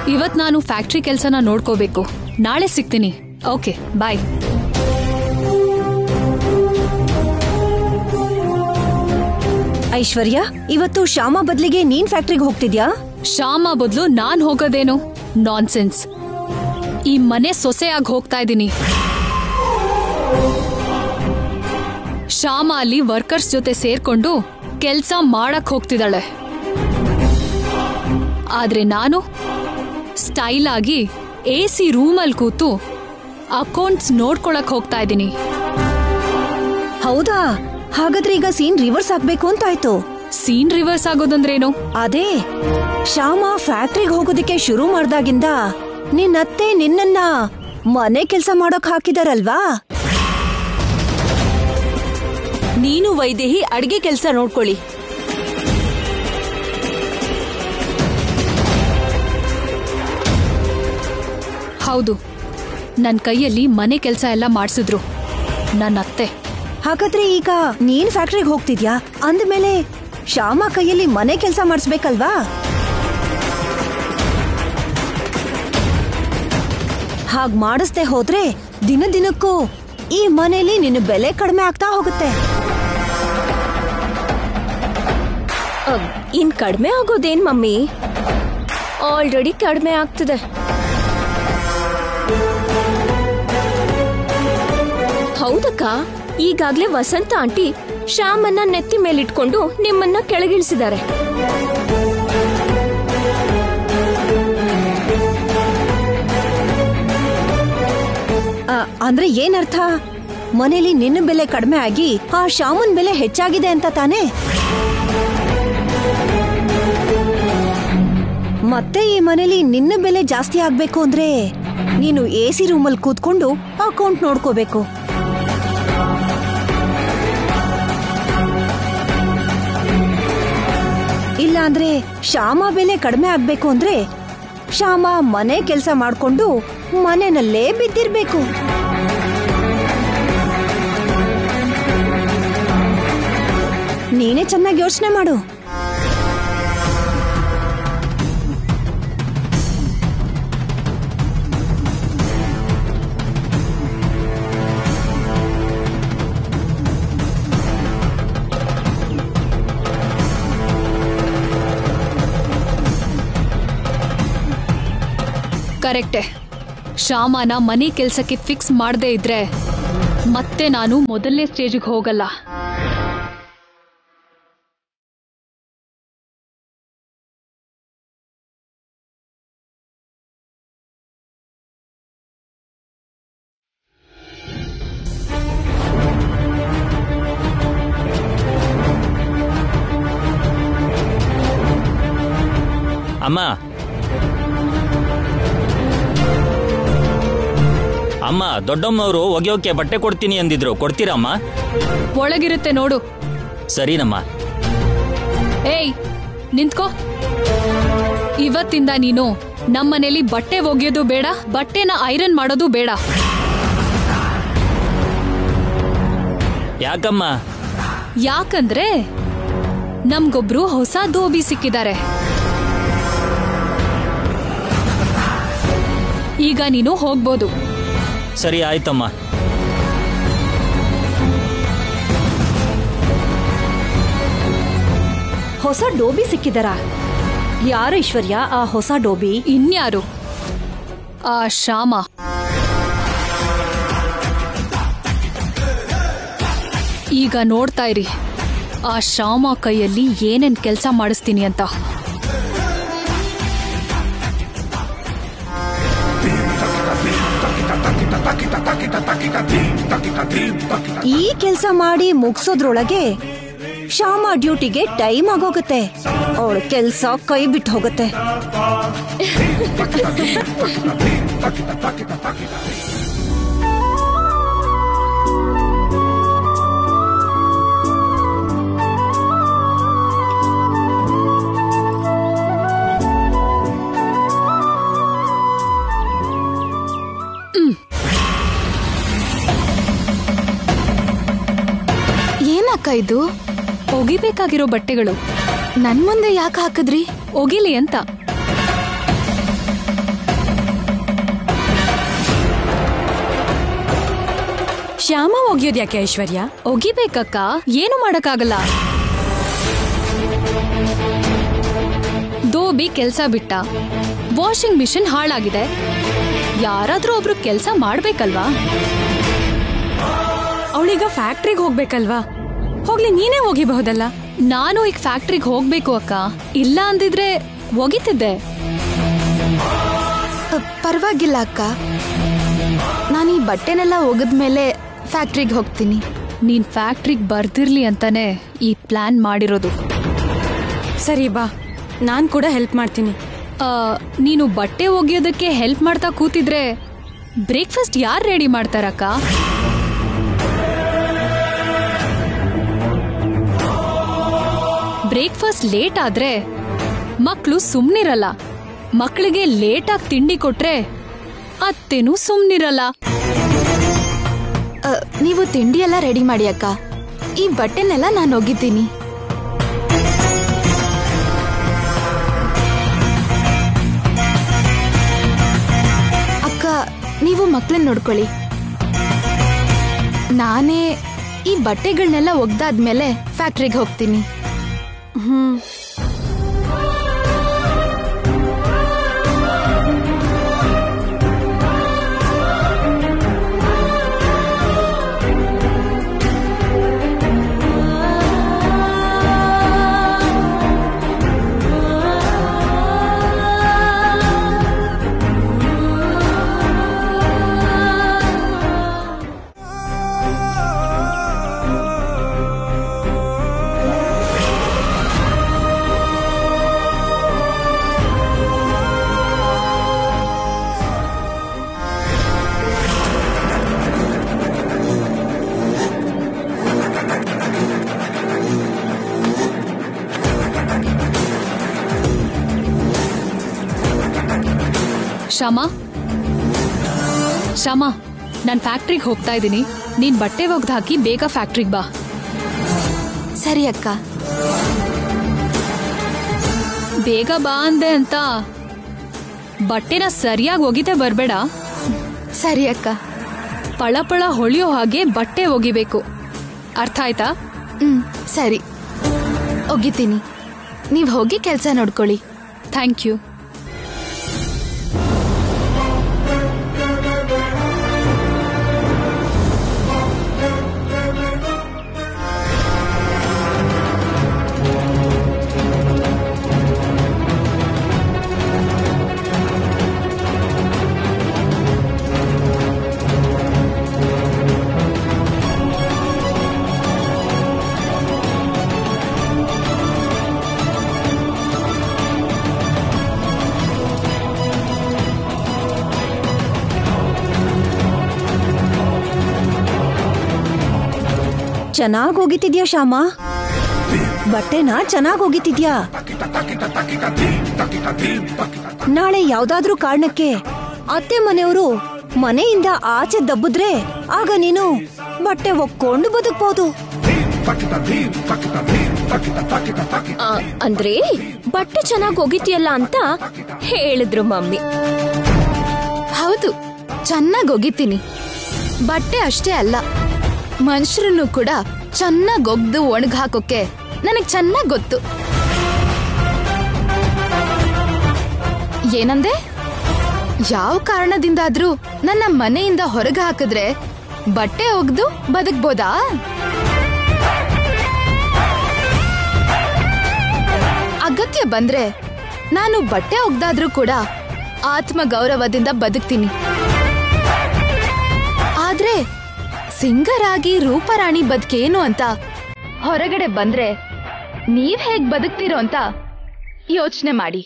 ಇವತ್ ನಾನು ಫ್ಯಾಕ್ಟ್ರಿ ಕೆಲ್ಸನ ನೋಡ್ಕೋಬೇಕು ನಾಳೆ ಸಿಗ್ತೀನಿ ಓಕೆ ಬಾಯ್ ಐಶ್ವರ್ಯ ಇವತ್ತು ಶ್ಯಾಮ ಬದ್ಲಿಗೆ ನೀನ್ ಫ್ಯಾಕ್ಟ್ರಿಗೆ ಹೋಗ್ತಿದ್ಯಾ ಶ್ಯಾಮ ಬದಲು ನಾನ್ ಹೋಗೋದೇನು ನಾನ್ಸೆನ್ಸ್ ಈ ಮನೆ ಸೊಸೆಯಾಗಿ ಹೋಗ್ತಾ ಇದ್ದೀನಿ ಶ್ಯಾಮ ಅಲ್ಲಿ ವರ್ಕರ್ಸ್ ಜೊತೆ ಸೇರ್ಕೊಂಡು ಕೆಲ್ಸ ಮಾಡಕ್ ಹೋಗ್ತಿದ್ದಾಳೆ ಆದ್ರೆ ನಾನು ಸ್ಟೈಲ್ ಆಗಿ ಎ ಸಿ ರೂಮಲ್ಲಿ ಕೂತು ಅಕೌಂಟ್ಸ್ ನೋಡ್ಕೊಳಕ್ ಹೋಗ್ತಾ ಇದ್ದೀನಿ ಹೌದಾ ಹಾಗಾದ್ರೆ ಈಗ ಸೀನ್ ರಿವರ್ಸ್ ಆಗ್ಬೇಕು ಅಂತಾಯ್ತು ಸೀನ್ ರಿವರ್ಸ್ ಆಗೋದಂದ್ರೇನು ಅದೇ ಶ್ಯಾಮ ಫ್ಯಾಕ್ಟ್ರಿಗೆ ಹೋಗೋದಕ್ಕೆ ಶುರು ಮಾಡ್ದಾಗಿಂದ ನಿನ್ನತ್ತೆ ನಿನ್ನನ್ನ ಮನೆ ಕೆಲ್ಸ ಮಾಡೋಕ್ ಹಾಕಿದಾರಲ್ವಾ ನೀನು ವೈದೇಹಿ ಅಡ್ಗೆ ಕೆಲ್ಸ ನೋಡ್ಕೊಳ್ಳಿ ಹೌದು ನನ್ನ ಕೈಯಲ್ಲಿ ಮನೆ ಕೆಲಸ ಎಲ್ಲ ಮಾಡಿಸಿದ್ರು ನನ್ನ ಅತ್ತೆ ಹಾಗಾದ್ರೆ ಈಗ ನೀನ್ ಫ್ಯಾಕ್ಟ್ರಿಗೆ ಹೋಗ್ತಿದ್ಯಾ ಅಂದ್ಮೇಲೆ ಶ್ಯಾಮ ಕೈಯಲ್ಲಿ ಮನೆ ಕೆಲ್ಸ ಮಾಡಿಸ್ಬೇಕಲ್ವಾ ಹಾಗ್ ಮಾಡಿಸ್ದೆ ಹೋದ್ರೆ ದಿನ ದಿನಕ್ಕೂ ಈ ಮನೇಲಿ ನಿನ್ನ ಬೆಲೆ ಕಡಿಮೆ ಆಗ್ತಾ ಹೋಗುತ್ತೆ ಅಹ್, ಇನ್ ಕಡಿಮೆ ಆಗೋದೇನ್ ಮಮ್ಮಿ ಆಲ್ರೆಡಿ ಕಡಿಮೆ ಆಗ್ತಿದೆ ಹೌದಕ್ಕ ಈಗಾಗ್ಲೇ ವಸಂತ ಆಂಟಿ ಶ್ಯಾಮನ್ನ ನೆತ್ತಿ ಮೇಲಿಟ್ಕೊಂಡು ನಿಮ್ಮನ್ನ ಕೆಳಗಿಳಿಸಿದ್ದಾರೆ ಆ, ಅಂದ್ರೆ ಏನರ್ಥ ಮನೇಲಿ ನಿನ್ನ ಬೆಲೆ ಕಡಿಮೆ ಆಗಿ ಆ ಶ್ಯಾಮನ್ ಬೆಲೆ ಹೆಚ್ಚಾಗಿದೆ ಅಂತ ತಾನೇ ಮತ್ತೆ ಈ ಮನೇಲಿ ನಿನ್ನ ಬೆಲೆ ಜಾಸ್ತಿ ಆಗ್ಬೇಕು ಅಂದ್ರೆ ನೀನು ಎ ಸಿ ರೂಮಲ್ಲಿ ಕೂತ್ಕೊಂಡು ಅಕೌಂಟ್ ನೋಡ್ಕೋಬೇಕು ಇಲ್ಲ ಅಂದ್ರೆ ಶ್ಯಾಮ ಬೆಲೆ ಕಡಿಮೆ ಆಗ್ಬೇಕು ಅಂದ್ರೆ ಶ್ಯಾಮ ಮನೆ ಕೆಲಸ ಮಾಡ್ಕೊಂಡು ಮನೆನಲ್ಲೇ ಬಿದ್ದಿರ್ಬೇಕು ನೀನೇ ಚೆನ್ನಾಗಿ ಯೋಚನೆ ಮಾಡು ಕರೆಕ್ಟೆ ಶ್ಯಾಮನ ಮನೆ ಕೆಲಸಕ್ಕೆ ಫಿಕ್ಸ್ ಮಾಡದೇ ಇದ್ರೆ ಮತ್ತೆ ನಾನು ಮೊದಲನೇ ಸ್ಟೇಜಿಗೆ ಹೋಗಲ್ಲ ಅಮ್ಮ ಅಮ್ಮ ದೊಡ್ಡಮ್ಮನವರು ಒಗೆಯೋಕೆ ಬಟ್ಟೆ ಕೊಡ್ತೀನಿ ಅಂದಿದ್ರು ಕೊಡ್ತೀರಮ್ಮ ಒಳಗಿರುತ್ತೆ ನೋಡು ಸರಿನಮ್ಮ ಏಯ್ ನಿಂತ್ಕೋ ಇವತ್ತಿಂದ ನೀನು ನಮ್ಮನೇಲಿ ಬಟ್ಟೆ ಒಗೆಯೋದು ಬೇಡ ಬಟ್ಟೆನ ಐರನ್ ಮಾಡೋದು ಬೇಡ ಯಾಕಮ್ಮ ಯಾಕಂದ್ರೆ ನಮ್ಗೊಬ್ರು ಹೊಸ ದೋಬಿ ಸಿಕ್ಕಿದ್ದಾರೆ ಈಗ ನೀನು ಹೋಗ್ಬೋದು ಸರಿ ಆಯ್ತಮ್ಮ ಹೊಸ ಡೋಬಿ ಸಿಕ್ಕಿದಾರ ಯಾರು ಐಶ್ವರ್ಯ ಆ ಹೊಸ ಡೋಬಿ ಇನ್ಯಾರು ಆ ಶ್ಯಾಮ ಈಗ ನೋಡ್ತಾ ಇರಿ ಆ ಶ್ಯಾಮ ಕೈಯಲ್ಲಿ ಏನೇನ್ ಕೆಲಸ ಮಾಡಿಸ್ತೀನಿ ಅಂತ ಈ ಕೆಲಸ ಮಾಡಿ ಮುಗ್ಸೋದ್ರೊಳಗೆ ಶ್ಯಾಮ ಡ್ಯೂಟಿಗೆ ಟೈಮ್ ಆಗೋಗುತ್ತೆ ಅವಳ ಕೆಲ್ಸ ಕೈ ಬಿಟ್ಟು ಹೋಗುತ್ತೆ ಏನಕ್ಕ ಇದು ಒಗಿಬೇಕಾಗಿರೋ ಬಟ್ಟೆಗಳು ನನ್ ಮುಂದೆ ಯಾಕೆ ಹಾಕಿದ್ರಿ ಒಗಿಲಿ ಅಂತ ಶ್ಯಾಮ ಒಗೆಯೋದು ಯಾಕೆ ಐಶ್ವರ್ಯ ಒಗಿಬೇಕಕ್ಕ ಏನು ಮಾಡಕ್ಕಾಗಲ್ಲ ದೋಬಿ ಕೆಲ್ಸ ಬಿಟ್ಟ ವಾಷಿಂಗ್ ಮಿಷಿನ್ ಹಾಳಾಗಿದೆ ಯಾರಾದ್ರೂ ಒಬ್ರು ಕೆಲ್ಸ ಮಾಡ್ಬೇಕಲ್ವಾ ಅವಳೀಗ ಫ್ಯಾಕ್ಟ್ರಿಗೆ ಹೋಗ್ಬೇಕಲ್ವಾ ಹೋಗ್ಲಿ ನೀನೇ ಒಗಿಬಹುದಲ್ಲ ನಾನು ಈಗ ಫ್ಯಾಕ್ಟ್ರಿಗೆ ಹೋಗ್ಬೇಕು ಅಕ್ಕ ಇಲ್ಲ ಅಂದಿದ್ರೆ ಒಗಿತಿದ್ದೆ ಪರವಾಗಿಲ್ಲ ಅಕ್ಕ ನಾನು ಈ ಬಟ್ಟೆನೆಲ್ಲ ಒಗೆದ್ಮೇಲೆ ಫ್ಯಾಕ್ಟ್ರಿಗೆ ಹೋಗ್ತೀನಿ ನೀನ್ ಫ್ಯಾಕ್ಟ್ರಿಗೆ ಬರ್ದಿರ್ಲಿ ಅಂತಾನೆ ಈ ಪ್ಲಾನ್ ಮಾಡಿರೋದು ಸರಿ ಬಾ ನಾನ್ ಕೂಡ ಹೆಲ್ಪ್ ಮಾಡ್ತೀನಿ ಆ, ನೀನು ಬಟ್ಟೆ ಒಗೆಯೋದಕ್ಕೆ ಹೆಲ್ಪ್ ಮಾಡ್ತಾ ಕೂತಿದ್ರೆ ಬ್ರೇಕ್ಫಾಸ್ಟ್ ಯಾರು ರೆಡಿ ಮಾಡ್ತಾರಕ್ಕ ಬ್ರೇಕ್ಫಾಸ್ಟ್ ಲೇಟ್ ಆದ್ರೆ ಮಕ್ಕಳು ಸುಮ್ನಿರಲ್ಲ ಮಕ್ಕಳಿಗೆ ಲೇಟಾಗಿ ತಿಂಡಿ ಕೊಟ್ರೆ ಅತ್ತೆನೂ ಸುಮ್ನಿರಲ್ಲ ಅ, ನೀವು ತಿಂಡಿ ಎಲ್ಲ ರೆಡಿ ಮಾಡಿ ಅಕ್ಕ ಈ ಬಟ್ಟೆನೆಲ್ಲ ನಾನು ಒಗಿತೀನಿ ಅಕ್ಕ ನೀವು ಮಕ್ಳನ್ನ ನೋಡ್ಕೊಳ್ಳಿ ನಾನೇ ಈ ಬಟ್ಟೆಗಳನ್ನೆಲ್ಲ ಒಗ್ದಾದ್ಮೇಲೆ ಫ್ಯಾಕ್ಟ್ರಿಗೆ ಹೋಗ್ತೀನಿ ಹ್ಮ್ ಶ್ಯಾಮ ಶ್ಯಾಮ ನಾನು ಫ್ಯಾಕ್ಟ್ರಿಗೆ ಹೋಗ್ತಾ ಇದ್ದೀನಿ ನೀನ್ ಬಟ್ಟೆ ಒಗ್ದು ಹಾಕಿ ಬೇಗ ಫ್ಯಾಕ್ಟ್ರಿಗೆ ಬಾ ಸರಿ ಅಕ್ಕ ಬೇಗ ಬಾ ಅಂದೆ ಅಂತ ಬಟ್ಟೆನ ಸರಿಯಾಗಿ ಒಗಿತೆ ಬರಬೇಡ ಸರಿ ಅಕ್ಕ ಪಳಪಳ ಹೊಳೆಯೋ ಹಾಗೆ ಬಟ್ಟೆ ಒಗಿಬೇಕು ಅರ್ಥ ಆಯ್ತಾ ಹ್ಮ್ ಸರಿ ಒಗಿತೀನಿ ನೀವು ಹೋಗಿ ಕೆಲಸ ನೋಡ್ಕೊಳ್ಳಿ ಥ್ಯಾಂಕ್ ಯು ಚೆನ್ನಾಗ್ ಹೋಗಿತಿದ್ಯಾ ಶ್ಯಾಮ ಬಟ್ಟೆನ ಚೆನ್ನಾಗ್ ಹೋಗಿತಿದ್ಯಾ ನಾಳೆ ಯಾವ್ದಾದ್ರೂ ಕಾರಣಕ್ಕೆ ಅತ್ತೆ ಮನೆಯವರು ಮನೆಯಿಂದ ಆಚೆ ದಬ್ಬಿದ್ರೆ ಆಗ ನೀನು ಬಟ್ಟೆ ಒಕ್ಕೊಂಡು ಬದುಕ್ಬೋದು ಆ, ಅಂದ್ರೆ ಬಟ್ಟೆ ಚೆನ್ನಾಗಿ ಒಗಿತಿಯಲ್ಲ ಅಂತ ಹೇಳಿದ್ರು ಮಮ್ಮಿ ಹೌದು ಚೆನ್ನಾಗಿ ಒಗಿತೀನಿ ಬಟ್ಟೆ ಅಷ್ಟೇ ಅಲ್ಲ ಮನುಷ್ಯರನ್ನು ಕೂಡ ಚೆನ್ನಾಗಿ ಒಗ್ದು ಒಣಗ್ ಹಾಕೋಕೆ ನನಗ್ ಚೆನ್ನಾಗ್ ಗೊತ್ತು ಏನಂದೆ ಯಾವ ಕಾರಣದಿಂದಾದ್ರೂ ನನ್ನ ಮನೆಯಿಂದ ಹೊರಗೆ ಹಾಕಿದ್ರೆ ಬಟ್ಟೆ ಒಗ್ದು ಬದುಕ್ಬೋದಾ ಅಗತ್ಯ ಬಂದ್ರೆ ನಾನು ಬಟ್ಟೆ ಒಗ್ದಾದ್ರೂ ಕೂಡ ಆತ್ಮ ಗೌರವದಿಂದ ಬದುಕ್ತೀನಿ ಆದ್ರೆ ಸಿಂಗರಾಗಿ ರೂಪರಾಣಿ ಬದುಕೇನು ಅಂತ ಹೊರಗಡೆ ಬಂದ್ರೆ ನೀವ್ ಹೇಗ್ ಬದುಕ್ತಿರೋ ಅಂತ ಯೋಚನೆ ಮಾಡಿ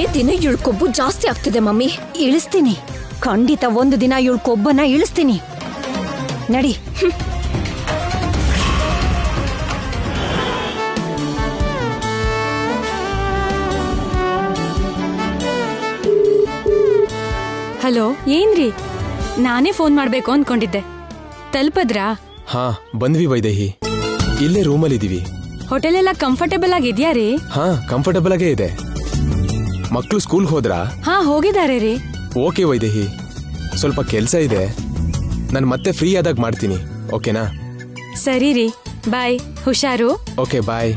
ದಿನೇ ದಿನೇ ಇವಳ ಕೊಬ್ಬು ಜಾಸ್ತಿ ಆಗ್ತಿದೆ ಮಮ್ಮಿ ಇಳಿಸ್ತೀನಿ ಖಂಡಿತ ಒಂದು ದಿನ ಇವಳ ಕೊಬ್ಬನ ಇಳಿಸ್ತೀನಿ ನಡಿ ಹಲೋ ಏನ್ರಿ ನಾನೇ ಫೋನ್ ಮಾಡ್ಬೇಕು ಅನ್ಕೊಂಡಿದ್ದೆ ತಲುಪದ್ರಾ ಹಾ ಬಂದ್ವಿ ವೈದೇಹಿ ಇಲ್ಲೇ ರೂಮಲ್ಲಿ ಇದೀವಿ ಹೋಟೆಲ್ ಎಲ್ಲ ಕಂಫರ್ಟೇಬಲ್ ಆಗಿದ್ಯಾ ರೀ ಹಾ ಕಂಫರ್ಟಬಲ್ ಆಗೇ ಇದೆ ಮಕ್ಕಳು ಸ್ಕೂಲ್ ಹೋದ್ರಾ ಹಾ ಹೋಗಿದ್ದಾರೆ ರೀ ಓಕೆ ವೈದೇಹಿ ಸ್ವಲ್ಪ ಕೆಲಸ ಇದೆ ನಾನು ಮತ್ತೆ ಫ್ರೀ ಆದಾಗ ಮಾಡ್ತೀನಿ ಓಕೆನಾ ಸರಿ ರೀ ಬಾಯ್ ಹುಷಾರು ಓಕೆ ಬಾಯ್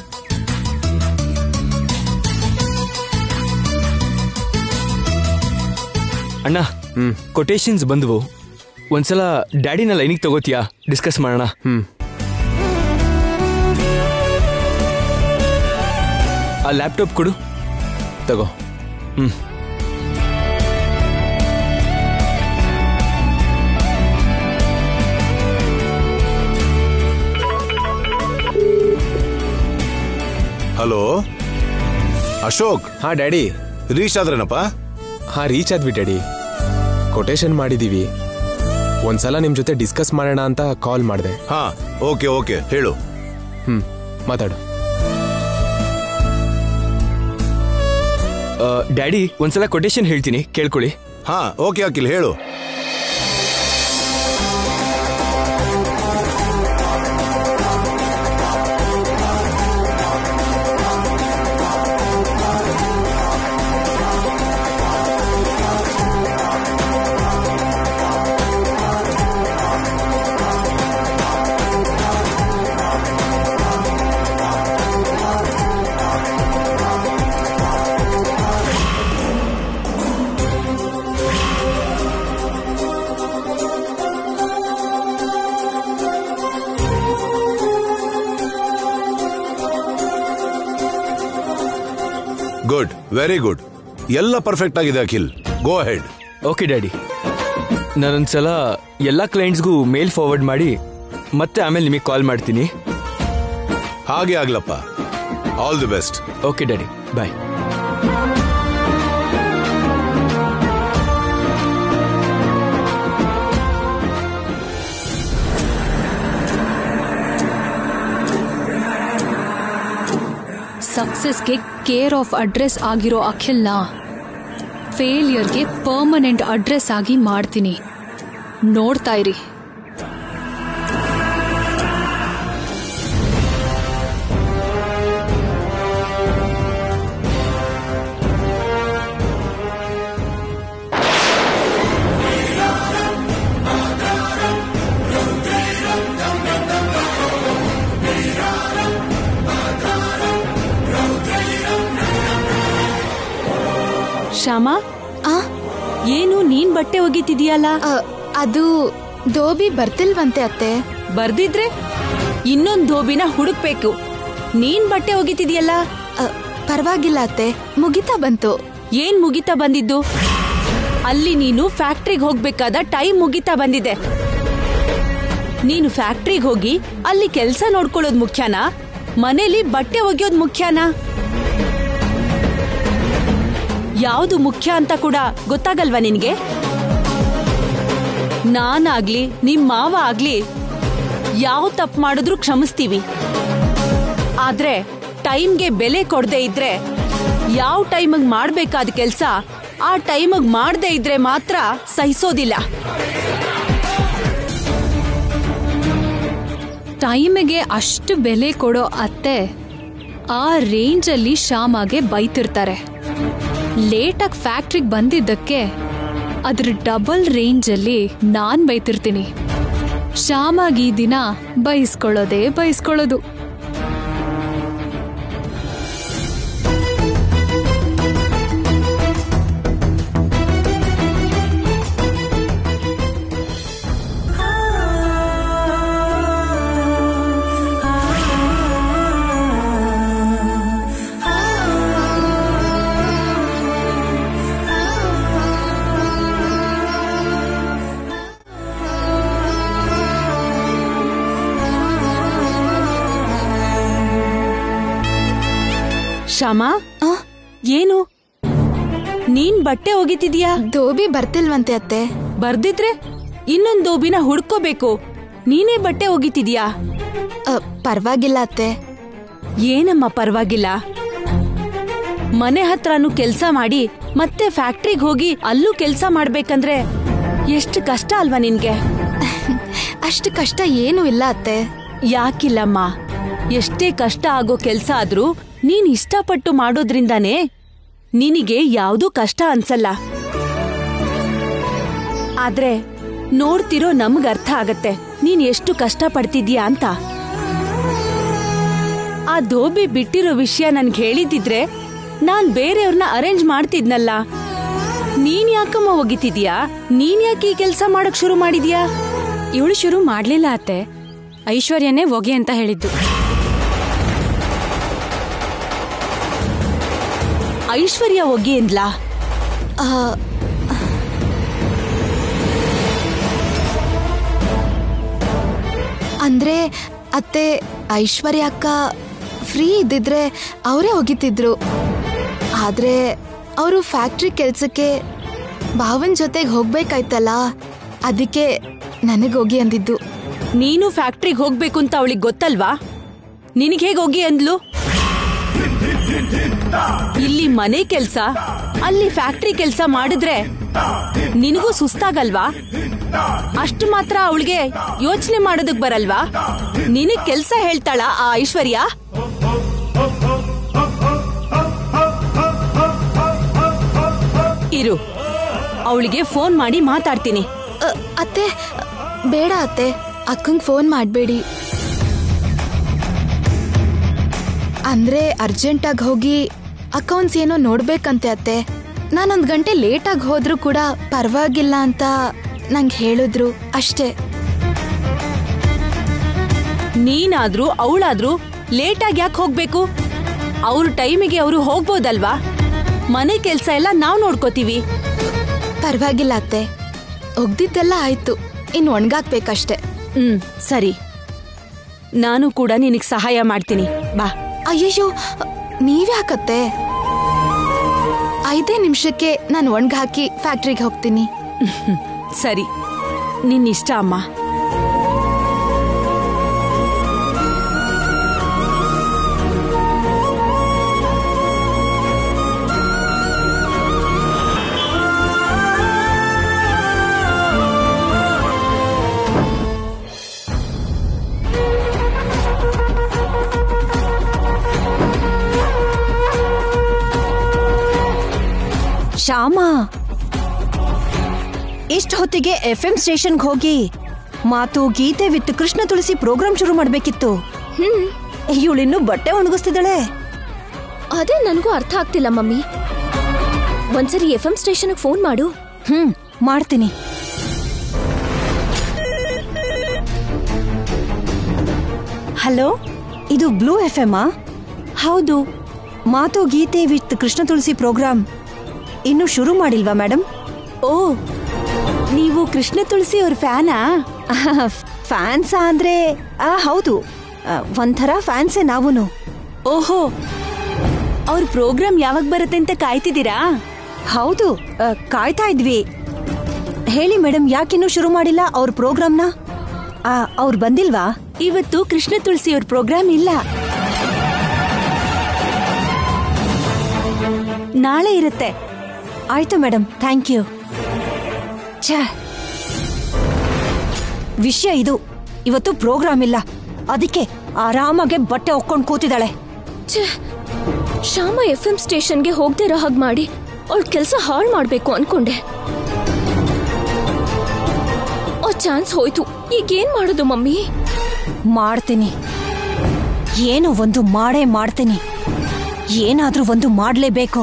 ಅಣ್ಣ ಹ್ಮ್ ಕೊಟೇಶನ್ಸ್ ಬಂದವು ಒಂದ್ಸಲ ಡ್ಯಾಡಿನ ಲೈನಿಗೆ ತಗೋತೀಯಾ ಡಿಸ್ಕಸ್ ಮಾಡೋಣ ಹ್ಮ್ ಆ ಲ್ಯಾಪ್ಟಾಪ್ ಕೊಡು ತಗೋ ಹ್ಮ್ ಹಲೋ ಅಶೋಕ್ ಹಾ ಡ್ಯಾಡಿ ರೀಚ್ ಆದ್ರೇನಪ್ಪ ಹಾ ರೀಚ್ ಆದ್ವಿ ಡ್ಯಾಡಿ ಕೊಟೇಶನ್ ಮಾಡಿದೀವಿ ಒಂದ್ಸಲ ನಿಮ್ ಜೊತೆ ಡಿಸ್ಕಸ್ ಮಾಡೋಣ ಅಂತ ಕಾಲ್ ಮಾಡಿದೆ ಹಾ ಓಕೆ ಓಕೆ ಹೇಳು ಹ್ಮ್ ಮಾತಾಡು ಆ, ಡ್ಯಾಡಿ ಒಂದ್ಸಲ ಕೊಟೇಶನ್ ಹೇಳ್ತೀನಿ ಕೇಳ್ಕೊಳ್ಳಿ ಹಾ ಓಕೆ ಅಖಿಲ್ ಹೇಳು ಗುಡ್ ವೆರಿ ಗುಡ್ ಎಲ್ಲ ಪರ್ಫೆಕ್ಟ್ ಆಗಿದೆ Akhil go ahead okay daddy ನಾನೊಂದ್ಸಲ ಎಲ್ಲ ಕ್ಲೈಂಟ್ಸ್ಗೂ ಮೇಲ್ ಫಾರ್ವರ್ಡ್ ಮಾಡಿ ಮತ್ತೆ ಆಮೇಲೆ ನಿಮಗೆ ಕಾಲ್ ಮಾಡ್ತೀನಿ ಹಾಗೆ ಆಗ್ಲಪ್ಪ all the best okay daddy bye ಸಕ್ಸಸ್ಗೆ ಕೇರ್ ಆಫ್ ಅಡ್ರೆಸ್ ಆಗಿರೋ ಅಖಿಲ್ನ ಫೇಲಿಯರ್ಗೆ ಪರ್ಮನೆಂಟ್ ಅಡ್ರೆಸ್ ಆಗಿ ಮಾಡ್ತೀನಿ ನೋಡ್ತಾ ಇರಿ ಶ್ಯಾಮ ಆ ಏನು ನೀನ್ ಬಟ್ಟೆ ಒಗಿತಿದೀಯಲ್ಲ ಅ, ಅದು ದೋಬಿ ಬರ್ತಿಲ್ವಂತೆ ಅತ್ತೆ ಬರ್ದಿದ್ರೆ ಇನ್ನೊಂದ್ ಧೋಬಿನ ಹುಡುಕ್ಬೇಕು ನೀನ್ ಬಟ್ಟೆ ಒಗಿತಿದೀಯಲ್ಲ ಅ, ಪರವಾಗಿಲ್ಲ ಅತ್ತೆ ಮುಗಿತಾ ಬಂತು ಏನ್ ಮುಗಿತಾ ಬಂದಿದ್ದು ಅಲ್ಲಿ ನೀನು ಫ್ಯಾಕ್ಟ್ರಿಗೆ ಹೋಗ್ಬೇಕಾದ ಟೈಮ್ ಮುಗಿತಾ ಬಂದಿದೆ ನೀನು ಫ್ಯಾಕ್ಟ್ರಿಗೆ ಹೋಗಿ ಅಲ್ಲಿ ಕೆಲಸ ನೋಡ್ಕೊಳ್ಳೋದು ಮುಖ್ಯನಾ ಮನೇಲಿ ಬಟ್ಟೆ ಒಗೆಯೋದು ಮುಖ್ಯನಾ ಯಾವುದು ಮುಖ್ಯ ಅಂತ ಕೂಡ ಗೊತ್ತಾಗಲ್ವಾ ನಿನ್ಗೆ ನಾನಾಗ್ಲಿ ನಿಮ್ ಮಾವ ಆಗ್ಲಿ ಯಾವ ತಪ್ಪು ಮಾಡಿದ್ರು ಕ್ಷಮಿಸ್ತೀವಿ ಆದ್ರೆ ಟೈಮ್ಗೆ ಬೆಲೆ ಕೊಡದೆ ಇದ್ರೆ ಯಾವ ಟೈಮಿಗೆ ಮಾಡ್ಬೇಕಾದ ಕೆಲ್ಸ ಆ ಟೈಮಿಗೆ ಮಾಡದೇ ಇದ್ರೆ ಮಾತ್ರ ಸಹಿಸೋದಿಲ್ಲ ಟೈಮಿಗೆ ಅಷ್ಟು ಬೆಲೆ ಕೊಡೋ ಅತ್ತೆ ಆ ರೇಂಜಲ್ಲಿ ಶ್ಯಾಮಾಗೆ ಬೈತಿರ್ತಾರೆ ಲೇಟಾಗಿ ಫ್ಯಾಕ್ಟ್ರಿಗೆ ಬಂದಿದ್ದಕ್ಕೆ ಅದ್ರ ಡಬಲ್ ರೇಂಜಲ್ಲಿ ನಾನ್ ಬೈತಿರ್ತೀನಿ ಶ್ಯಾಮಾಗ್ ಈ ದಿನ ಬೈಸ್ಕೊಳ್ಳೋದೇ ಬೈಸ್ಕೊಳ್ಳೋದು ಶ್ಯಾಮ ಆ, ಏನು ನೀನ್ ಬಟ್ಟೆ ಒಗಿತಿದ್ಯಾ ದೋಬಿ ಬರ್ತಿಲ್ವಂತೆ ಅತ್ತೆ ಬರ್ದಿದ್ರೆ ಇನ್ನೊಂದ್ ದೋಬಿನ ಹುಡ್ಕೋಬೇಕು ನೀನೇ ಬಟ್ಟೆ ಒಗಿತಿದ್ಯಾ ಅ, ಪರ್ವಾಗಿಲ್ಲ ಅತ್ತೆ ಏನಮ್ಮ ಪರವಾಗಿಲ್ಲ ಮನೆ ಹತ್ರನೂ ಕೆಲ್ಸ ಮಾಡಿ ಮತ್ತೆ ಫ್ಯಾಕ್ಟ್ರಿಗೆ ಹೋಗಿ ಅಲ್ಲೂ ಕೆಲ್ಸ ಮಾಡ್ಬೇಕಂದ್ರೆ ಎಷ್ಟು ಕಷ್ಟ ಅಲ್ವಾ ನಿನ್ಗೆ ಅಷ್ಟು ಕಷ್ಟ ಏನೂ ಇಲ್ಲ ಅತ್ತೆ ಯಾಕಿಲ್ಲಮ್ಮ ಎಷ್ಟೇ ಕಷ್ಟ ಆಗೋ ಕೆಲ್ಸ ಆದ್ರೂ ನೀನ್ ಇಷ್ಟಪಟ್ಟು ಮಾಡೋದ್ರಿಂದಾನೇ ನಿನಗೆ ಯಾವ್ದೂ ಕಷ್ಟ ಅನ್ಸಲ್ಲ ಆದ್ರೆ ನೋಡ್ತಿರೋ ನಮ್ಗ್ ಅರ್ಥ ಆಗತ್ತೆ ನೀನ್ ಎಷ್ಟು ಕಷ್ಟ ಪಡ್ತಿದ್ಯಾ ಅಂತ ಆ ಧೋಬಿ ಬಿಟ್ಟಿರೋ ವಿಷಯ ನನ್ಗೆ ಹೇಳಿದಿದ್ರೆ ನಾನ್ ಬೇರೆಯವ್ರನ್ನ ಅರೇಂಜ್ ಮಾಡ್ತಿದ್ನಲ್ಲ ನೀನ್ ಯಾಕಮ್ಮ ಒಗಿತಿದ್ಯಾ ನೀನ್ ಯಾಕೆ ಈ ಕೆಲ್ಸ ಮಾಡಕ್ ಶುರು ಮಾಡಿದ್ಯಾ ಇವಳು ಶುರು ಮಾಡ್ಲಿಲ್ಲ ಅತ್ತೆ ಐಶ್ವರ್ಯನೇ ಒಗೆ ಅಂತ ಹೇಳಿದ್ದು ಐಶ್ವರ್ಯ ಒಗಿ ಅಂದ್ಲಾ ಆ, ಅಂದ್ರೆ ಅತ್ತೆ ಐಶ್ವರ್ಯ ಅಕ್ಕ ಫ್ರೀ ಇದ್ದಿದ್ರೆ ಅವರೇ ಒಗಿತಿದ್ರು ಆದ್ರೆ ಅವರು ಫ್ಯಾಕ್ಟ್ರಿ ಕೆಲ್ಸಕ್ಕೆ ಭಾವನ್ ಜೊತೆಗೆ ಹೋಗ್ಬೇಕಾಯ್ತಲ್ಲ ಅದಕ್ಕೆ ನನಗೆ ಹೋಗಿ ಅಂದಿದ್ದು ನೀನು ಫ್ಯಾಕ್ಟ್ರಿಗೆ ಹೋಗ್ಬೇಕು ಅಂತ ಅವಳಿಗೆ ಗೊತ್ತಲ್ವಾ ನಿನಗೆ ಹೇಗೆ ಹೋಗಿ ಅಂದ್ಲು ಇಲ್ಲಿ ಮನೆ ಕೆಲ್ಸ ಅಲ್ಲಿ ಫ್ಯಾಕ್ಟ್ರಿ ಕೆಲ್ಸ ಮಾಡಿದ್ರೆ ನಿನಗೂ ಸುಸ್ತಾಗಲ್ವಾ ಅಷ್ಟು ಮಾತ್ರ ಅವಳಿಗೆ ಯೋಚನೆ ಮಾಡೋದಕ್ ಬರಲ್ವಾ ನಿನಗ್ ಕೆಲ್ಸ ಹೇಳ್ತಾಳ ಆ ಐಶ್ವರ್ಯ ಇರು ಅವಳಿಗೆ ಫೋನ್ ಮಾಡಿ ಮಾತಾಡ್ತೀನಿ ಅ, ಅತ್ತೆ ಬೇಡ ಅತ್ತೆ ಅಕ್ಕಂಗ್ ಫೋನ್ ಮಾಡಬೇಡಿ ಅಂದ್ರೆ ಅರ್ಜೆಂಟಾಗಿ ಹೋಗಿ ಅಕೌಂಟ್ಸ್ ಏನೋ ನೋಡ್ಬೇಕಂತೆ ಅತ್ತೆ ನಾನೊಂದ್ ಗಂಟೆ ಲೇಟಾಗಿ ಹೋದ್ರೂ ಕೂಡ ಪರವಾಗಿಲ್ಲ ಅಂತ ನಂಗೆ ಹೇಳಿದ್ರು ಅಷ್ಟೇ ನೀನಾದ್ರೂ ಅವಳಾದ್ರೂ ಲೇಟಾಗಿ ಯಾಕೆ ಹೋಗ್ಬೇಕು ಅವ್ರ ಟೈಮಿಗೆ ಅವರು ಹೋಗ್ಬೋದಲ್ವಾ ಮನೆ ಕೆಲ್ಸ ಎಲ್ಲ ನಾವ್ ನೋಡ್ಕೋತೀವಿ ಪರವಾಗಿಲ್ಲ ಅತ್ತೆ ಒಗ್ದಿದ್ದೆಲ್ಲ ಆಯ್ತು ಇನ್ನು ಒಣಗಾಕ್ಬೇಕಷ್ಟೆ ಹ್ಮ್ ಸರಿ ನಾನು ಕೂಡ ನಿನಗ್ ಸಹಾಯ ಮಾಡ್ತೀನಿ ಬಾ ಅಯ್ಯಯ್ಯೋ ನೀವ್ಯಾಕತ್ತೆ ಐದೇ ನಿಮಿಷಕ್ಕೆ ನಾನು ಒಣಗಾಕಿ ಫ್ಯಾಕ್ಟ್ರಿಗೆ ಹೋಗ್ತೀನಿ ಸರಿ ನಿನ್ನಿಷ್ಟ ಅಮ್ಮ ಶ್ಯಾಮ ಇಷ್ಟು ಹೊತ್ತಿಗೆ ಎಫ್ ಎಂ ಸ್ಟೇಷನ್ಗೆ ಹೋಗಿ ಮಾತು ಗೀತೆ ವಿತ್ ಕೃಷ್ಣ ತುಳಸಿ ಪ್ರೋಗ್ರಾಮ್ ಶುರು ಮಾಡ್ಬೇಕಿತ್ತು ಇವಳಿನ್ನು ಬಟ್ಟೆ ಒಣಗಿಸ್ತಿದ್ದಾಳೆ ಅದೇ ನನಗೂ ಅರ್ಥ ಆಗ್ತಿಲ್ಲ ಮಮ್ಮಿ ಒಂದ್ಸರಿ ಎಫ್ ಎಂ ಸ್ಟೇಷನ್ಗೆ ಫೋನ್ ಮಾಡು ಹ್ಮ್ ಮಾಡ್ತೀನಿ ಹಲೋ ಇದು ಬ್ಲೂ ಎಫ್ ಎಮ್ ಹೌದು ಮಾತು ಗೀತೆ ವಿತ್ ಕೃಷ್ಣ ತುಳಸಿ ಪ್ರೋಗ್ರಾಮ್ ಇನ್ನು ಶುರು ಮಾಡಿಲ್ವಾ ಮೇಡಮ್ ಓ ನೀವು ಕೃಷ್ಣ ತುಳಸಿ ಅವ್ರ ಫ್ಯಾನಾ ಫ್ಯಾನ್ಸಾ ಅಂದ್ರೆ ಆ, ಹೌದು ಆ, ಒಂಥರ ಫ್ಯಾನ್ಸೇ ನಾವೂನು ಓಹೋ ಅವ್ರ ಪ್ರೋಗ್ರಾಮ್ ಯಾವಾಗ ಬರುತ್ತೆ ಅಂತ ಕಾಯ್ತಿದ್ದೀರಾ ಹೌದು ಆ, ಕಾಯ್ತಾ ಇದ್ವಿ ಹೇಳಿ ಮೇಡಮ್ ಯಾಕಿನ್ನೂ ಶುರು ಮಾಡಿಲ್ಲ ಅವ್ರ ಪ್ರೋಗ್ರಾಮ್ನ ಅವ್ರು ಬಂದಿಲ್ವಾ ಇವತ್ತು ಕೃಷ್ಣ ತುಳಸಿ ಅವ್ರ ಪ್ರೋಗ್ರಾಮ್ ಇಲ್ಲ ನಾಳೆ ಇರುತ್ತೆ ಆಯ್ತು ಮೇಡಮ್ ಥ್ಯಾಂಕ್ ಯು ಛೇ ವಿಷಯ ಇದು ಇವತ್ತು ಪ್ರೋಗ್ರಾಮ್ ಇಲ್ಲ ಅದಕ್ಕೆ ಆರಾಮಾಗೆ ಬಟ್ಟೆ ಹೊಕ್ಕೊಂಡು ಕೂತಿದ್ದಾಳೆ ಛೇ ಶ್ಯಾಮ ಎಫ್ ಎಂ ಸ್ಟೇಷನ್ಗೆ ಹೋಗದೆ ಇರೋ ಹಾಗೆ ಮಾಡಿ ಅವಳ ಕೆಲಸ ಹಾಳು ಮಾಡಬೇಕು ಅನ್ಕೊಂಡೆ ಆ ಚಾನ್ಸ್ ಹೋಯ್ತು ಈಗೇನ್ ಮಾಡೋದು ಮಮ್ಮಿ ಮಾಡ್ತೀನಿ ಏನೋ ಒಂದು ಮಾಡೇ ಮಾಡ್ತೀನಿ ಏನಾದ್ರೂ ಒಂದು ಮಾಡ್ಲೇಬೇಕು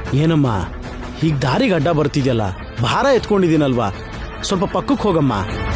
ಏನಮ್ಮ ಹೀಗ್ ದಾರಿಗೆ ಅಡ್ಡ ಬರ್ತಿದ್ಯಲ್ಲ ಭಾರ ಎತ್ಕೊಂಡಿದ್ದೀನಲ್ವಾ ಸ್ವಲ್ಪ ಪಕ್ಕಕ್ಕೆ ಹೋಗಮ್ಮ